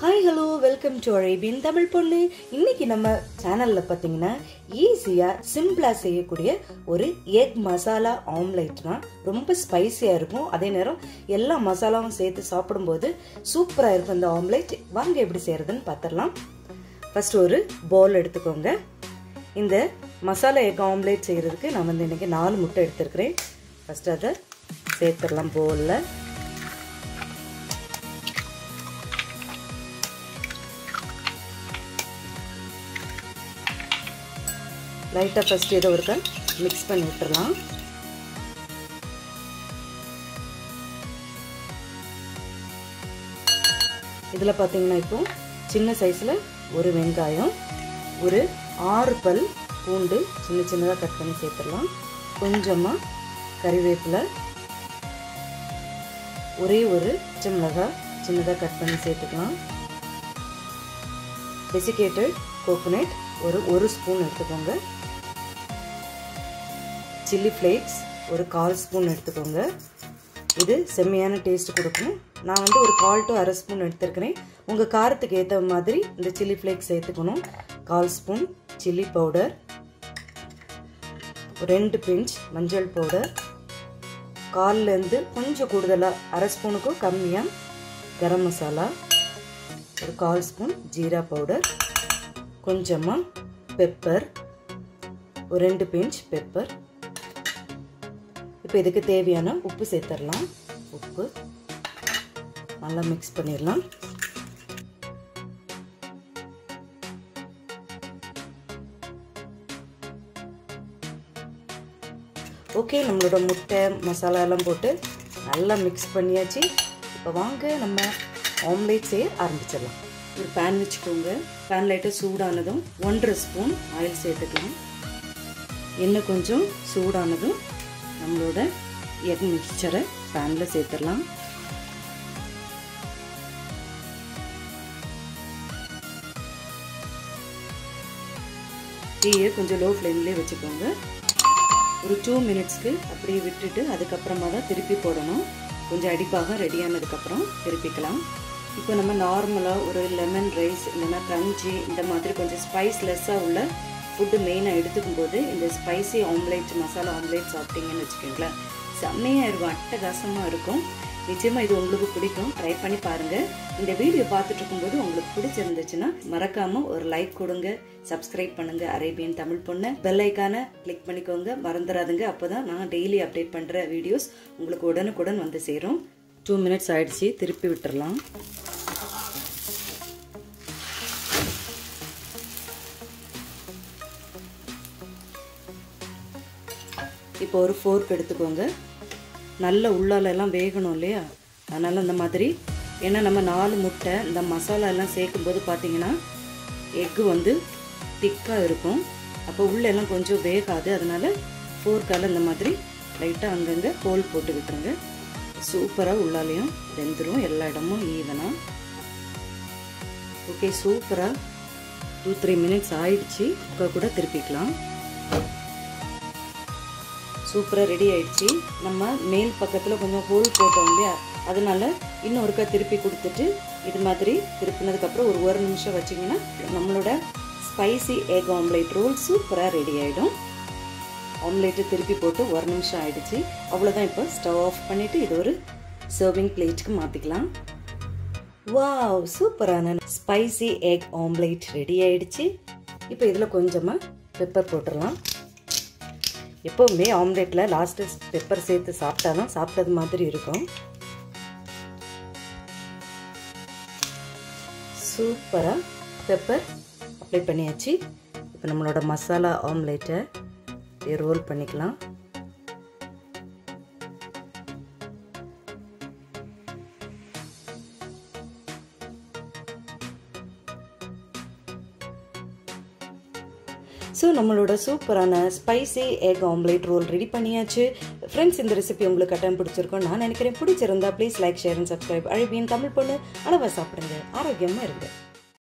hi hello welcome to Arabian Tamil பொண்ணு இன்னைக்கு நம்ம சேனல்ல பார்த்தீங்கன்னா ஈஸியா சிம்பிளா செய்யக்கூடிய ஒரு எக் மசாலா ஆம்லேட் தான் ரொம்ப ஸ்பைசியா இருக்கும் அதே நேரம் எல்லா மசாலாவும் சேர்த்து சாப்பிடும்போது சூப்பரா இருக்கும் இந்த ஆம்லேட் வாங்க எப்படி செய்யறதுன்னு பார்த்துடலாம் ஃபர்ஸ்ட் ஒரு பவுல் எடுத்துக்கோங்க இந்த மசாலா எக் ஆம்லேட் செய்யறதுக்கு நான் வந்து இன்னைக்கு நாலு முட்டை எடுத்துருக்கிறேன் ஃபர்ஸ்ட் அதை சேர்த்துடலாம் பவுலில் லைட்டாக ஃபஸ்ட் இதை ஒருக்க மிக்ஸ் பண்ணி விட்டுறலாம் இதில் பார்த்தீங்கன்னா இப்போ சின்ன சைஸில் ஒரு வெங்காயம் ஒரு ஆறு பல் பூண்டு சின்ன சின்னதாக கட் பண்ணி சேர்த்துடலாம் கொஞ்சமாக கறிவேப்பிலை ஒரே ஒரு பச்சை மிளகாய் சின்னதாக கட் பண்ணி சேர்த்துக்கலாம் டெசிகேட்டட் கோகோனட் ஒரு ஒரு ஸ்பூன் எடுத்துக்கோங்க சில்லி ஃப்ளேக்ஸ் ஒரு கால் ஸ்பூன் எடுத்துக்கோங்க இது செம்மையான டேஸ்ட் கொடுக்கும் நான் வந்து ஒரு கால் டு அரை ஸ்பூன் எடுத்துருக்கிறேன் உங்கள் காரத்துக்கு ஏற்ற மாதிரி இந்த சில்லி ஃப்ளேக்ஸ் சேர்த்துக்கணும் கால் ஸ்பூன் சில்லி பவுடர் ரெண்டு பிஞ்ச் மஞ்சள் பவுடர் கால்லேருந்து கொஞ்சம் கூடுதலாக அரை ஸ்பூனுக்கும் கம்மியாக கரம் மசாலா ஒரு கால் ஸ்பூன் ஜீரா பவுடர் கொஞ்சமாக பெப்பர் ஒரு ரெண்டு பிஞ்ச் பெப்பர் இப்போ இதுக்கு தேவையான உப்பு சேர்த்துடலாம் உப்பு நல்லா மிக்ஸ் பண்ணிடலாம் ஓகே நம்மளோட முட்டை மசாலா எல்லாம் போட்டு நல்லா மிக்ஸ் பண்ணியாச்சு இப்போ வாங்க நம்ம ஆம்லேட் செய்ய ஆரம்பிச்சிடலாம் ஒரு பேன் வச்சுக்கோங்க பேன் லைட்டாக சூடானதும் ஒன்றரை ஸ்பூன் ஆயில் சேர்த்துக்கலாம் எண்ணெய் கொஞ்சம் சூடானதும் நம்மளோட எக் மிக்சரை பேனில் சேர்த்துடலாம் டீயை கொஞ்சம் லோ ஃப்ளேம்லேயே வச்சுக்கோங்க ஒரு டூ மினிட்ஸ்க்கு அப்படியே விட்டுட்டு அதுக்கப்புறமா தான் திருப்பி போடணும் கொஞ்சம் அடிப்பாக ரெடியானதுக்கப்புறம் திருப்பிக்கலாம் இப்போ நம்ம நார்மலாக ஒரு லெமன் ரைஸ் இல்லைன்னா கஞ்சி இந்த மாதிரி கொஞ்சம் ஸ்பைஸ் லெஸ்ஸாக உள்ள ஃபுட்டு மெயினாக எடுத்துக்கும் போது இந்த ஸ்பைசி ஆம்லேட் மசாலா ஆம்லேட் சாப்பிட்டீங்கன்னு வச்சுக்கோங்களேன் செம்மையாக இருக்கும் அட்டகாசமாக இருக்கும் நிச்சயமாக இது உங்களுக்கு பிடிக்கும் ட்ரை பண்ணி பாருங்கள் இந்த வீடியோ பார்த்துட்டு இருக்கும்போது உங்களுக்கு பிடிச்சிருந்துச்சுன்னா மறக்காமல் ஒரு லைக் கொடுங்க சப்ஸ்கிரைப் பண்ணுங்கள் அரேபியன் தமிழ் பொண்ணு பெல் ஐக்கானை கிளிக் பண்ணிக்கோங்க மறந்துடாதுங்க அப்போ தான் நான் டெய்லி அப்டேட் பண்ணுற வீடியோஸ் உங்களுக்கு உடனுக்குடன் வந்து சேரும் டூ மினிட்ஸ் ஆயிடுச்சு திருப்பி விட்டுறலாம் இப்போ ஒரு ஃபோர்க் எடுத்துக்கோங்க நல்ல உள்ளாலெல்லாம் வேகணும் இல்லையா அதனால் இந்த மாதிரி ஏன்னா நம்ம நாலு முட்டை இந்த மசாலா எல்லாம் சேர்க்கும்போது பார்த்தீங்கன்னா எக்கு வந்து திக்காக இருக்கும் அப்போ உள்ளெல்லாம் கொஞ்சம் வேகாது அதனால் ஃபோர்க்கால் இந்த மாதிரி லைட்டாக அங்கங்கே ஹோல் போட்டு விட்டுருங்க சூப்பராக உள்ளாலையும் வெந்துடும் எல்லா இடமும் ஈவனாக ஓகே சூப்பராக டூ த்ரீ மினிட்ஸ் ஆயிடுச்சு கூட திருப்பிக்கலாம் சூப்பராக ரெடி ஆயிடுச்சு நம்ம மேல் பக்கத்தில் கொஞ்சம் ஹோல் போட்டோம் இல்லையா அதனால இன்னும் ஒருக்கா திருப்பி கொடுத்துட்டு இது மாதிரி திருப்பினதுக்கப்புறம் ஒரு ஒரு நிமிஷம் வச்சிங்கன்னா நம்மளோட ஸ்பைசி எக் ஆம்லேட் ரோல் சூப்பராக ரெடி ஆகிடும் ஆம்லேட்டு திருப்பி போட்டு ஒரு நிமிஷம் ஆயிடுச்சு அவ்வளோதான் இப்போ ஸ்டவ் ஆஃப் பண்ணிவிட்டு இது ஒரு சர்விங் பிளேட்டுக்கு மாற்றிக்கலாம் வாவ் சூப்பரான ஸ்பைசி எக் ஆம்லேட் ரெடி ஆயிடுச்சு இப்போ இதில் கொஞ்சமாக பெப்பர் போட்டுடலாம் எப்போவுமே ஆம்லேட்டில் லாஸ்ட்டு பெப்பர் சேர்த்து சாப்பிட்டா தான் சாப்பிட்டது மாதிரி இருக்கும் சூப்பராக பெப்பர் அப்ளை பண்ணியாச்சு இப்போ நம்மளோட மசாலா ஆம்லேட்டை ரோல் பண்ணிக்கலாம் ஸோ நம்மளோட சூப்பரான spicy egg omelette roll ready பண்ணியாச்சு ஃப்ரெண்ட்ஸ் இந்த ரெசிபி உங்களுக்கு கட்டம் பிடிச்சிருக்கோம் நான் நினைக்கிறேன் பிடிச்சிருந்தா please like share and subscribe அழகியின் தமிழ் பொண்ணு அளவாக சாப்பிடுங்க ஆரோக்கியமாக இருங்க